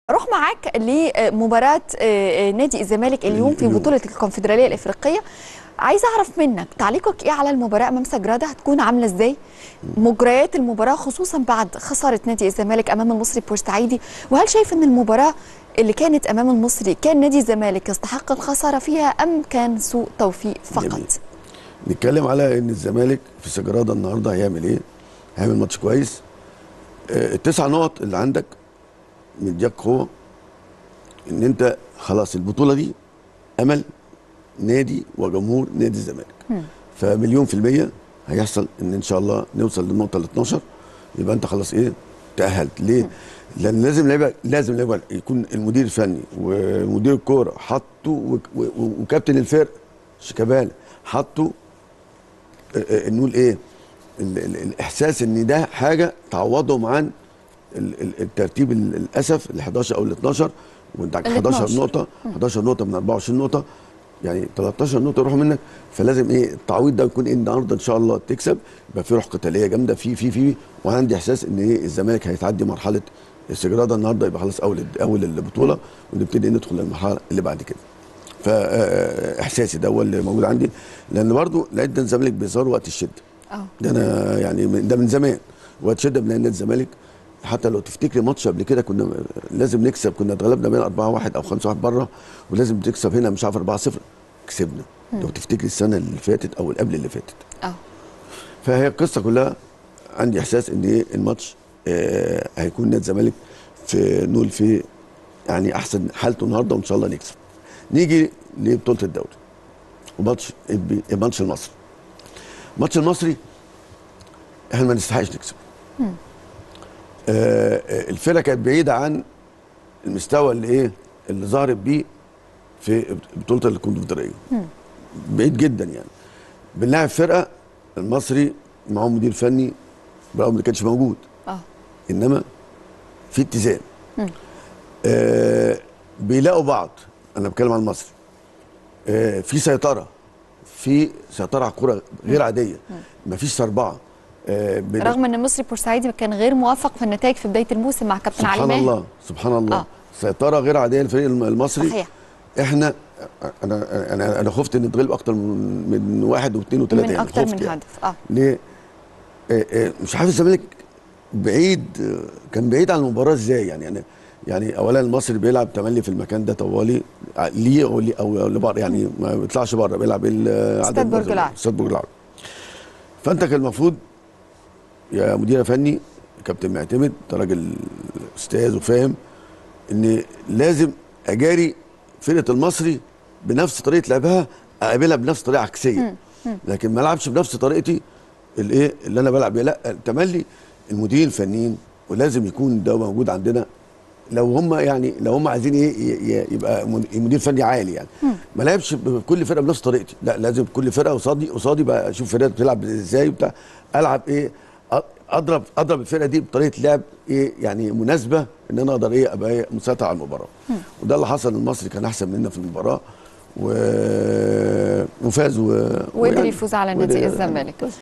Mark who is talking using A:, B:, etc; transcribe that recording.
A: اروح معاك لمباراه نادي الزمالك اليوم في بطوله الكونفدراليه الافريقيه عايز اعرف منك تعليقك ايه على المباراه امام سجراده هتكون عامله ازاي مجريات المباراه خصوصا بعد خساره نادي الزمالك امام المصري بورسعيدي وهل شايف ان المباراه اللي كانت امام المصري كان نادي الزمالك يستحق الخساره فيها ام كان سوء توفيق فقط
B: جميل. نتكلم على ان الزمالك في سجراده النهارده هيعمل ايه هيعمل ماتش كويس آه، التسع نقط اللي عندك مديك قوه ان انت خلاص البطوله دي امل نادي وجمهور نادي الزمالك فمليون في الميه هيحصل ان ان شاء الله نوصل للنقطه ال 12 يبقى انت خلاص ايه تاهلت ليه؟ لان لازم لعيبه لازم لعيبه يكون المدير الفني ومدير الكوره حطوا وك- و- و- وكابتن الفرق شيكابالا حطوا آه، آه، نقول ايه ال- ال- الاحساس ان ده حاجه تعوضهم عن ال- ال- الترتيب ال- للاسف ال 11 او ال 12 وانت عندك
A: ال
B: 11
A: 12.
B: نقطه 11 نقطه من 24 نقطه يعني 13 نقطه يروحوا منك فلازم ايه التعويض ده يكون ايه النهارده ان شاء الله تكسب يبقى في روح قتاليه جامده في في في وعندي احساس ان ايه الزمالك هيتعدي مرحله السجراده النهارده يبقى خلاص اول اول البطوله ونبتدي ندخل للمرحله اللي بعد كده فاحساسي ده هو اللي موجود عندي لان برضو لعيبه الزمالك بيظهروا وقت الشده
A: اه
B: ده انا يعني من- ده من زمان وقت شده بنلاقي نادي الزمالك حتى لو تفتكري ماتش قبل كده كنا لازم نكسب كنا اتغلبنا بين 4 1 او 5 1 بره ولازم تكسب هنا مش عارف 4 0 كسبنا لو تفتكري السنه اللي فاتت او اللي قبل اللي فاتت
A: اه
B: فهي القصه كلها عندي احساس ان ايه الماتش آه هيكون نادي الزمالك في نقول في يعني احسن حالته النهارده وان شاء الله نكسب نيجي لبطوله الدوري وماتش البي- الماتش المصري الماتش المصري احنا ما نستحقش نكسب آه آه، الفرقه كانت بعيده عن المستوى اللي ايه اللي ظهرت بيه في بطوله الكونفدراليه بعيد جدا يعني بنلاعب فرقه المصري معاه مدير فني برغم ما كانش موجود
A: اه
B: انما في اتزان آه بيلاقوا بعض انا بتكلم عن المصري آه في سيطره في سيطره على الكوره غير عاديه مفيش سربعه آه بن-
A: رغم ان المصري بورسعيدي كان غير موفق في النتائج في بدايه الموسم مع كابتن علي
B: سبحان
A: ماهر
B: الله سبحان الله
A: آه.
B: آه. سيطره غير عاديه للفريق الم- المصري
A: صحيح.
B: احنا انا انا انا خفت ان نتغلب اكتر من من واحد واثنين وثلاثه
A: من اكتر من
B: يعني.
A: هدف اه
B: ليه؟ آه، آه، مش عارف الزمالك بعيد آه، كان بعيد عن المباراه ازاي يعني يعني يعني اولا المصري بيلعب تملي في المكان ده طوالي ع- ليه او ليه او لبره يعني ما بيطلعش بره بيلعب ال- عدد
A: استاد برج
B: برضه-
A: العرب.
B: استاد برج العرب فانت كان المفروض يا مدير فني كابتن معتمد انت راجل استاذ وفاهم ان لازم اجاري فرقه المصري بنفس طريقه لعبها اقابلها بنفس طريقه عكسيه لكن ما العبش بنفس طريقتي الايه اللي انا بلعب بيها لا تملي المديرين الفنيين ولازم يكون ده موجود عندنا لو هم يعني لو هم عايزين ايه ي- ي- يبقى مد- مدير فني عالي يعني ما لعبش بكل فرقه بنفس طريقتي لا لازم كل فرقه قصادي قصادي بقى اشوف فرقه بتلعب ازاي وبتاع العب ايه أ- اضرب اضرب الفرقه دي بطريقه لعب ايه يعني مناسبه ان انا اقدر ايه ابقى إيه مسيطر على المباراه وده اللي حصل المصري كان احسن مننا في المباراه و... وفاز و...
A: وقدر
B: ويعني-
A: يفوز على نادي
B: وقدر-
A: الزمالك
B: بس.